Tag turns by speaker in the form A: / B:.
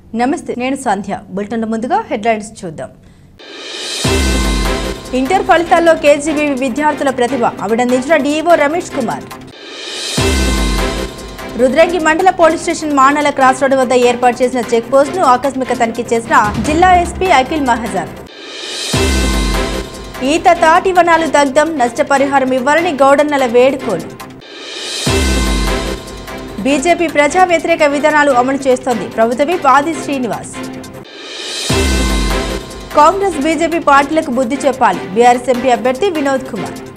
A: నమస్తే నేను సంధ్య బులెటిన్ల ముందుగా హెడ్లైన్స్ చూద్దాం ఇంటర్ ఫలితాల్లో కేజీబీ విద్యార్థుల ప్రతిభ అభినందించిన డీఈఓ రమేష్ కుమార్ రుద్రంగి మండల police station Manala cross road వద్ద ఏర్పాటు చేసిన చెక్ పోస్ట్ ను ఆకస్మిక తనిఖీ చేసిన జిల్లా ఎస్పీ అఖిల్ మహాజన్ ఈత తాటి వనాలు దగ్ధం నష్టపరిహారం ఇవ్వాలని గౌడన్నల వేడుకోలు బీజేపీ ప్రజా వ్యతిరేక విధానాలు అమలు చేస్తోంది ప్రభుత్వ విప్ ఆది శ్రీనివాస్ కాంగ్రెస్ బీజేపీ పార్టీలకు బుద్ధి చెప్పాలి బీఆర్ఎస్ ఎంపీ అభ్యర్థి వినోద్ కుమార్